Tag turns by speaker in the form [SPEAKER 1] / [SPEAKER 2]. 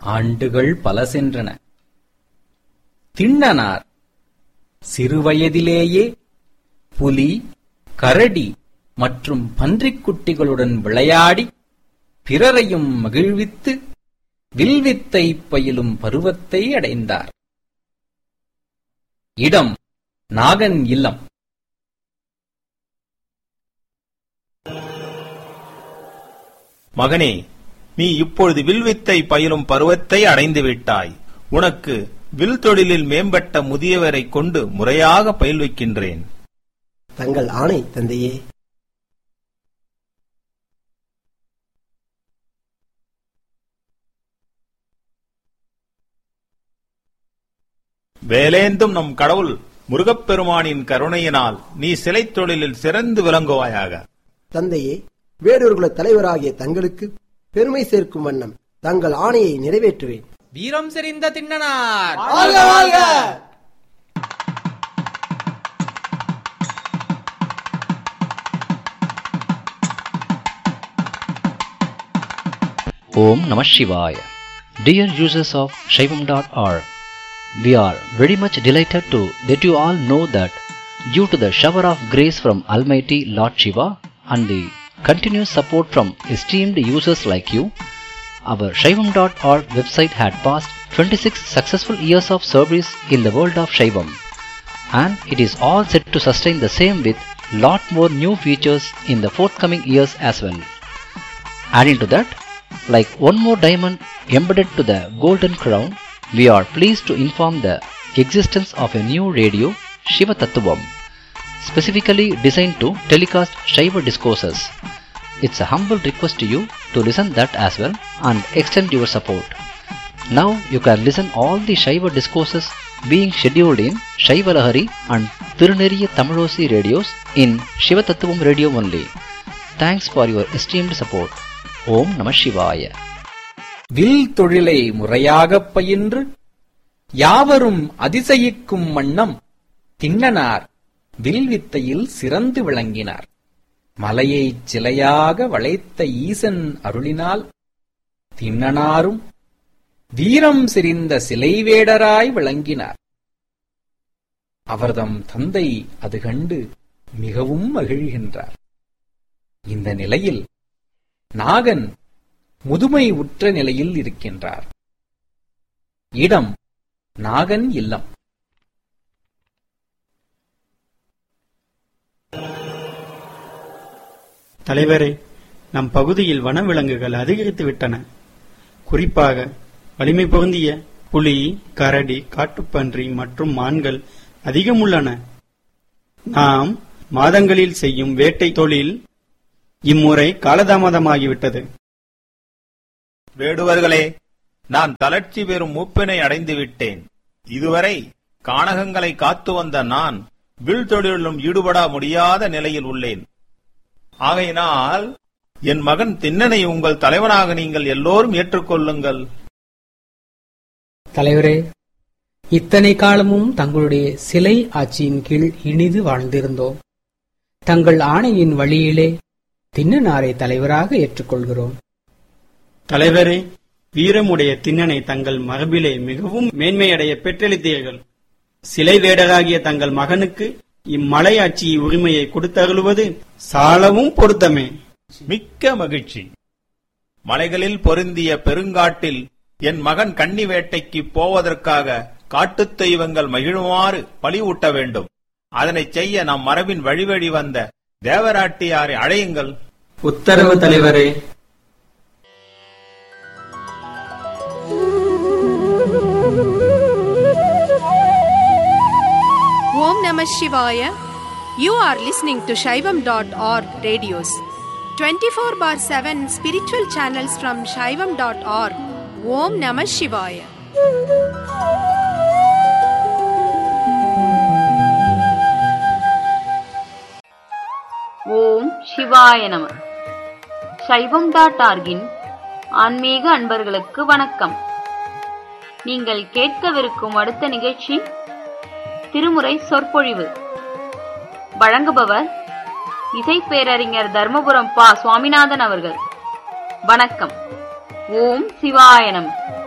[SPEAKER 1] ஆண்டுகள் பல சென்றன திண்ணனார் சிறுவயதிலேயே புலி கரடி மற்றும் பன்றிக்குட்டிகளுடன் விளையாடி பிறரையும் மகிழ்வித்து வில்வித்தை பயிலும் பருவத்தை அடைந்தார் இடம் நாகன் இல்லம்
[SPEAKER 2] மகனே நீ இப்பொழுது வில்வித்தை பயிலும் பருவத்தை அடைந்து விட்டாய் உனக்கு வில் தொழிலில் மேம்பட்ட முதியவரை கொண்டு முறையாக பயில்விக்கின்றேன்
[SPEAKER 3] தங்கள் ஆணை தந்தையே
[SPEAKER 2] வேலேந்தும் நம் கடவுள் முருகப்பெருமானின் கருணையினால் நீ சிலைத் தொழிலில் சிறந்து விளங்குவாயாக
[SPEAKER 3] தந்தையே வேடூர்குல தலைவராகிய தங்களுக்கு பெருமை சேர்க்கும் வண்ணம் தங்கள் ஆணையை நிறைவேற்றுவேன்
[SPEAKER 1] வீரம் செறிந்த Thinnanar
[SPEAKER 4] Om Namah Shivaya. Dear users of Shaivam.org, we are very much delighted to let you all know that due to the shower of grace from Almighty Lord Shiva and the continuous support from esteemed users like you, our Shaivam.org website had passed 26 successful years of service in the world of Shaivam and it is all set to sustain the same with lot more new features in the forthcoming years as well. Adding to that, like one more diamond embedded to the golden crown, we are pleased to inform the existence of a new radio, Shiva Tattvam, specifically designed to telecast Shiva discourses. It's a humble request to you to listen that as well and extend your support. Now you can listen all the Shiva discourses being scheduled in Shiva Lahari and Tiruneriya Tamilosi radios in Shiva Tattvam radio only. Thanks for your esteemed support. ஓம் நம சிவாய
[SPEAKER 1] will தொழிலை முறையாகப் பயின்று யாவரும் அதிசயிக்கும் வண்ணம் திண்ணனார் வில்வித்தையில் சிறந்து விளங்கினார் மலையைச் சிலையாக வளைத்த ஈசன் அருளினால் திண்ணனாரும் வீரம் செறிந்த சிலைவேடராய் விளங்கினார் அவர்தம் தந்தை அது கண்டு மிகவும் மகிழ்கின்றார் இந்த நிலையில் நாகன் முதுமை உற்ற நிலையில் இருக்கின்றார் இடம் நாகன் இல்லம்
[SPEAKER 5] தலைவரே நம் பகுதியில் வனவிலங்குகள் அதிகரித்து விட்டன குறிப்பாக வலிமை பொருந்திய புலி கரடி காட்டுப்பன்றி மற்றும் மான்கள் அதிகம் உள்ளன நாம் மாதங்களில் செய்யும் வேட்டை தொழில் இம்முறை காலதாமதமாகிவிட்டது
[SPEAKER 2] வேடுவர்களே நான் தளர்ச்சி பெறும் மூப்பினை அடைந்து விட்டேன் இதுவரை கானகங்களை காத்து வந்த நான் வில் தொழிலும் ஈடுபட முடியாத நிலையில் உள்ளேன் ஆகையினால் என் மகன் திண்ணனை உங்கள் தலைவனாக நீங்கள் எல்லோரும் ஏற்றுக்கொள்ளுங்கள்
[SPEAKER 6] தலைவரே இத்தனை காலமும் தங்களுடைய சிலை ஆட்சியின் கீழ் இனிது வாழ்ந்திருந்தோம் தங்கள் ஆணையின் வழியிலே திண்ணனாரை தலைவராக ஏற்றுக்கொள்கிறோம்
[SPEAKER 5] தலைவரே வீரமுடைய திண்ணனை தங்கள் மரபிலே மிகவும் மேன்மையடைய பெற்றெளித்தீர்கள் சிலை வேடராகிய தங்கள் மகனுக்கு இம்மலையாட்சி உரிமையை கொடுத்தருளுவது சாலவும் பொருத்தமே
[SPEAKER 2] மிக்க மகிழ்ச்சி மலைகளில் பொருந்திய பெருங்காட்டில் என் மகன் கன்னி வேட்டைக்கு போவதற்காக காட்டுத் தெய்வங்கள் மகிழுமாறு பலிவூட்ட வேண்டும் அதனைச் செய்ய நம் மரபின் வழிவழி வந்த தேவராட்டியாரை அழையுங்கள்
[SPEAKER 5] உத்தரவு தலைவரே
[SPEAKER 7] Om Namah Shivaya. You are listening to Shaivam.org radios. 24 bar 7 spiritual channels from Shaivam.org. Om Namah Shivaya.
[SPEAKER 8] ஓம் சிவாய நம சைவம் டாட் ஆர்கின் ஆன்மீக அன்பர்களுக்கு வணக்கம் நீங்கள் கேட்கவிருக்கும் அடுத்த நிகழ்ச்சி திருமுறை சொற்பொழிவு வழங்குபவர் இசை பேரறிஞர் தர்மபுரம் பா சுவாமிநாதன் அவர்கள் வணக்கம் ஓம் சிவாய நம